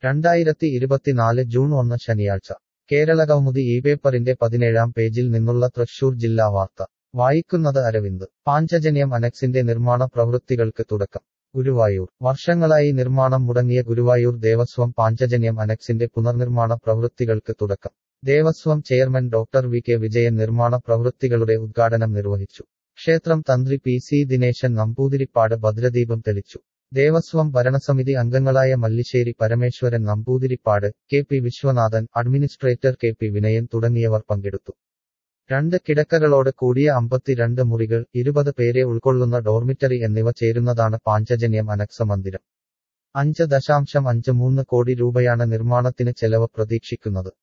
രണ്ടായിരത്തി ഇരുപത്തിനാല് ജൂൺ ഒന്ന് ശനിയാഴ്ച കേരളകൗമുദി ഈ പേപ്പറിന്റെ പതിനേഴാം പേജിൽ നിന്നുള്ള തൃശൂർ ജില്ലാ വാർത്ത വായിക്കുന്നത് അരവിന്ദ് പാഞ്ചജന്യം അനക്സിന്റെ നിർമ്മാണ പ്രവൃത്തികൾക്ക് തുടക്കം ഗുരുവായൂർ വർഷങ്ങളായി നിർമ്മാണം മുടങ്ങിയ ഗുരുവായൂർ ദേവസ്വം പാഞ്ചജന്യം അനക്സിന്റെ പുനർനിർമ്മാണ പ്രവൃത്തികൾക്ക് തുടക്കം Devaswom chairman doctor V K Vijayan നിർമ്മാണ പ്രവൃത്തികളുടെ ഉദ്ഘാടനം നിർവഹിച്ചു ക്ഷേത്രം തന്ത്രി പി സി ദിനേശൻ നമ്പൂതിരിപ്പാട് ഭദ്രദീപം തെളിച്ചു ദേവസ്വം ഭരണസമിതി അംഗങ്ങളായ Mallissery Parameswaran Namboothiripad K P Viswanathan administrator K P Vinayan തുടങ്ങിയവർ പങ്കെടുത്തു രണ്ട് കിടക്കകളോട് കൂടിയ അമ്പത്തിരണ്ട് മുറികൾ ഇരുപത് പേരെ ഉൾക്കൊള്ളുന്ന ഡോർമിറ്ററി എന്നിവ ചേരുന്നതാണ് പാഞ്ചജന്യം അനക്സ മന്ദിരം അഞ്ച് ദശാംശം അഞ്ച് മൂന്ന് കോടി രൂപയാണ് നിർമ്മാണത്തിന് ചെലവ് പ്രതീക്ഷിക്കുന്നത്